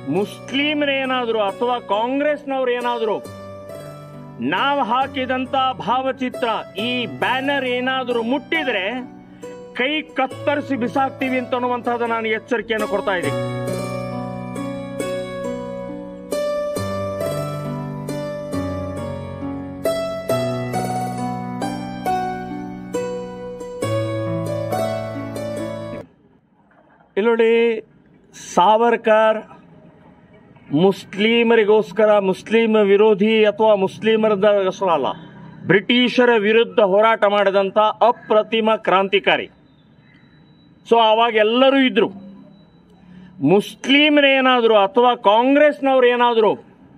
ಮುಸ್ಲಿಮರೇನಾದ್ರು ಅಥವಾ ಕಾಂಗ್ರೆಸ್ನವ್ರು ಏನಾದ್ರು ನಾವು ಹಾಕಿದಂತ ಭಾವಚಿತ್ರ ಈ ಬ್ಯಾನರ್ ಏನಾದರೂ ಮುಟ್ಟಿದ್ರೆ ಕೈ ಕತ್ತರಿಸಿ ಬಿಸಾಕ್ತೀವಿ ಅಂತ ಅನ್ನುವಂಥದ್ದು ನಾನು ಎಚ್ಚರಿಕೆಯನ್ನು ಕೊಡ್ತಾ ಇದ್ದೀನಿ ಇಲ್ಲಿ ನೋಡಿ ಸಾವರ್ಕರ್ ಮುಸ್ಲಿಮರಿಗೋಸ್ಕರ ಮುಸ್ಲಿಂ ವಿರೋಧಿ ಅಥವಾ ಮುಸ್ಲಿಮರದಗೋಸ್ಕರ ಅಲ್ಲ ಬ್ರಿಟಿಷರ ವಿರುದ್ಧ ಹೋರಾಟ ಮಾಡಿದಂಥ ಅಪ್ರತಿಮ ಕ್ರಾಂತಿಕಾರಿ ಸೊ ಆವಾಗ ಎಲ್ಲರೂ ಇದ್ರು ಮುಸ್ಲಿಮರೇನಾದರೂ ಅಥವಾ ಕಾಂಗ್ರೆಸ್ನವ್ರು ಏನಾದರೂ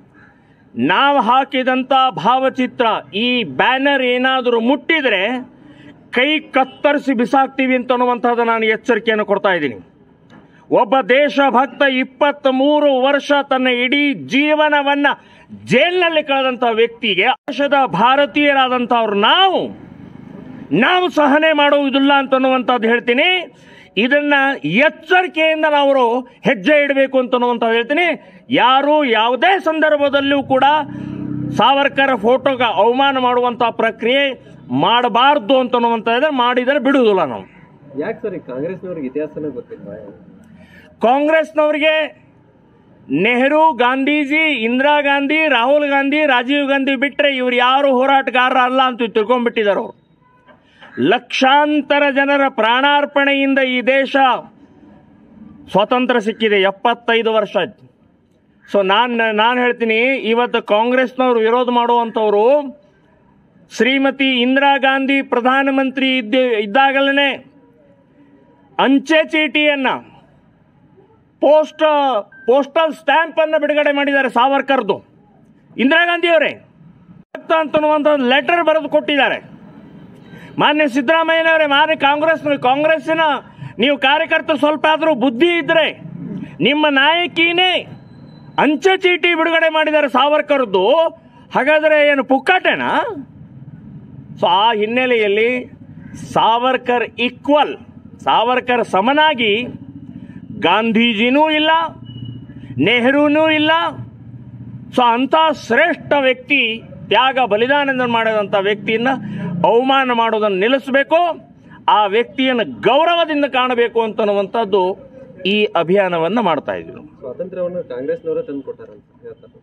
ನಾವು ಹಾಕಿದಂಥ ಭಾವಚಿತ್ರ ಈ ಬ್ಯಾನರ್ ಏನಾದರೂ ಮುಟ್ಟಿದ್ರೆ ಕೈ ಕತ್ತರಿಸಿ ಬಿಸಾಕ್ತೀವಿ ಅಂತ ಅನ್ನುವಂಥದ್ದು ನಾನು ಎಚ್ಚರಿಕೆಯನ್ನು ಕೊಡ್ತಾ ಇದ್ದೀನಿ ಒಬ್ಬ ದೇಶಭಕ್ತ ಇಪ್ಪತ್ತ್ ಮೂರು ವರ್ಷ ತನ್ನ ಇಡೀ ಜೀವನವನ್ನ ಜೈಲಿನಲ್ಲಿ ಕಳೆದಂತ ವ್ಯಕ್ತಿಗೆ ದೇಶದ ಭಾರತೀಯರಾದಂಥವ್ರು ನಾವು ನಾವು ಸಹನೆ ಮಾಡುವುದಿಲ್ಲ ಅಂತ ಅನ್ನುವಂಥದ್ದು ಹೇಳ್ತೀನಿ ಇದನ್ನ ಎಚ್ಚರಿಕೆಯಿಂದ ನಾವು ಹೆಜ್ಜೆ ಇಡಬೇಕು ಅಂತ ಅನ್ನುವಂಥದ್ದು ಹೇಳ್ತೀನಿ ಯಾರು ಯಾವುದೇ ಸಂದರ್ಭದಲ್ಲೂ ಕೂಡ ಸಾವರ್ಕರ್ ಫೋಟೋಗೆ ಅವಮಾನ ಮಾಡುವಂಥ ಪ್ರಕ್ರಿಯೆ ಮಾಡಬಾರ್ದು ಅಂತ ಅನ್ನುವಂಥದ್ದು ಮಾಡಿದರೆ ಬಿಡುವುದಿಲ್ಲ ನಾವು ಯಾಕೆ ಸರ್ ಈ ಕಾಂಗ್ರೆಸ್ನವ್ರಿಗೆ ಇತಿಹಾಸನೇ ಗೊತ್ತಿಲ್ವಾ ಕಾಂಗ್ರೆಸ್ನವರಿಗೆ ನೆಹರು ಗಾಂಧೀಜಿ ಇಂದಿರಾ ಗಾಂಧಿ ರಾಹುಲ್ ಗಾಂಧಿ ರಾಜೀವ್ ಗಾಂಧಿ ಬಿಟ್ಟರೆ ಇವ್ರು ಯಾರು ಹೋರಾಟಗಾರರ ಅಲ್ಲ ಅಂತ ತಿಳ್ಕೊಂಡ್ಬಿಟ್ಟಿದ್ದಾರೆ ಅವರು ಲಕ್ಷಾಂತರ ಜನರ ಪ್ರಾಣಾರ್ಪಣೆಯಿಂದ ಈ ದೇಶ ಸ್ವಾತಂತ್ರ್ಯ ಸಿಕ್ಕಿದೆ ಎಪ್ಪತ್ತೈದು ವರ್ಷ ಸೊ ನಾನು ನಾನು ಹೇಳ್ತೀನಿ ಇವತ್ತು ಕಾಂಗ್ರೆಸ್ನವರು ವಿರೋಧ ಮಾಡುವಂಥವ್ರು ಶ್ರೀಮತಿ ಇಂದಿರಾ ಗಾಂಧಿ ಪ್ರಧಾನಮಂತ್ರಿ ಇದ್ದ ಇದ್ದಾಗಲೇ ಅಂಚೆ ಚೀಟಿಯನ್ನ ಪೋಸ್ಟ್ ಪೋಸ್ಟಲ್ ಸ್ಟ್ಯಾಂಪ್ ಅನ್ನು ಬಿಡುಗಡೆ ಮಾಡಿದ್ದಾರೆ ಸಾವರ್ಕರ್ದು ಇಂದಿರಾ ಗಾಂಧಿ ಅವರೇ ಅಂತನ್ನುವಂಥ ಲೆಟರ್ ಬರೆದು ಕೊಟ್ಟಿದ್ದಾರೆ ಮಾನ್ಯ ಸಿದ್ದರಾಮಯ್ಯನವರೇ ಮಾನ್ಯ ಕಾಂಗ್ರೆಸ್ ಕಾಂಗ್ರೆಸ್ಸಿನ ನೀವು ಕಾರ್ಯಕರ್ತರು ಸ್ವಲ್ಪ ಆದರೂ ಬುದ್ಧಿ ಇದ್ರೆ ನಿಮ್ಮ ನಾಯಕಿನೇ ಅಂಚೆ ಚೀಟಿ ಬಿಡುಗಡೆ ಮಾಡಿದ್ದಾರೆ ಸಾವರ್ಕರ್ದು ಹಾಗಾದರೆ ಏನು ಪುಕ್ಕಾಟೇನಾ ಸೊ ಆ ಹಿನ್ನೆಲೆಯಲ್ಲಿ ಸಾವರ್ಕರ್ ಈಕ್ವಲ್ ಸಾವರ್ಕರ್ ಸಮನಾಗಿ ಗಾಂಧೀಜಿನೂ ಇಲ್ಲ ನೆಹರೂನೂ ಇಲ್ಲ ಸೊ ಅಂಥ ಶ್ರೇಷ್ಠ ವ್ಯಕ್ತಿ ತ್ಯಾಗ ಬಲಿದಾನದಿಂದ ಮಾಡಿದಂಥ ವ್ಯಕ್ತಿಯನ್ನ ಅವಮಾನ ಮಾಡೋದನ್ನು ನಿಲ್ಲಿಸಬೇಕು ಆ ವ್ಯಕ್ತಿಯನ್ನು ಗೌರವದಿಂದ ಕಾಣಬೇಕು ಅಂತನ್ನುವಂಥದ್ದು ಈ ಅಭಿಯಾನವನ್ನು ಮಾಡ್ತಾ ಇದ್ರು ಸ್ವಾತಂತ್ರ್ಯವನ್ನು ಕಾಂಗ್ರೆಸ್ನವರೇ ತಂದು ಕೊಟ್ಟಾರಂತ ಹೇಳ್ತಾರೆ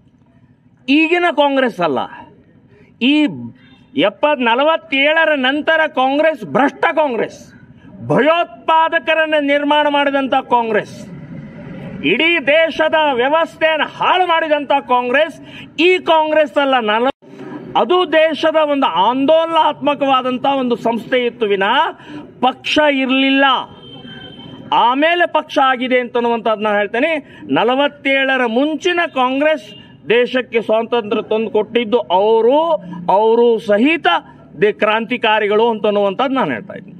ಈಗಿನ ಕಾಂಗ್ರೆಸ್ ಅಲ್ಲ ಈ ಎಪ್ಪತ್ ನಲವತ್ತೇಳರ ನಂತರ ಕಾಂಗ್ರೆಸ್ ಭ್ರಷ್ಟ ಕಾಂಗ್ರೆಸ್ ಭಯೋತ್ಪಾದಕರನ್ನು ನಿರ್ಮಾಣ ಮಾಡಿದಂಥ ಕಾಂಗ್ರೆಸ್ ಇಡೀ ದೇಶದ ವ್ಯವಸ್ಥೆಯನ್ನು ಹಾಳು ಮಾಡಿದಂಥ ಕಾಂಗ್ರೆಸ್ ಈ ಕಾಂಗ್ರೆಸ್ ಅಲ್ಲ ನಲ ಅದು ದೇಶದ ಒಂದು ಆಂದೋಲನಾತ್ಮಕವಾದಂಥ ಒಂದು ಸಂಸ್ಥೆ ಇತ್ತು ವಿನ ಪಕ್ಷ ಇರಲಿಲ್ಲ ಆಮೇಲೆ ಪಕ್ಷ ಆಗಿದೆ ಅಂತನ್ನುವಂಥದ್ದು ನಾನು ಹೇಳ್ತೇನೆ ನಲವತ್ತೇಳರ ಮುಂಚಿನ ಕಾಂಗ್ರೆಸ್ ದೇಶಕ್ಕೆ ಸ್ವಾತಂತ್ರ್ಯ ತಂದು ಕೊಟ್ಟಿದ್ದು ಅವರು ಅವರು ಸಹಿತ ದೇ ಕ್ರಾಂತಿಕಾರಿಗಳು ಅಂತನ್ನುವಂಥದ್ದು ನಾನು ಹೇಳ್ತಾ ಇದ್ದೀನಿ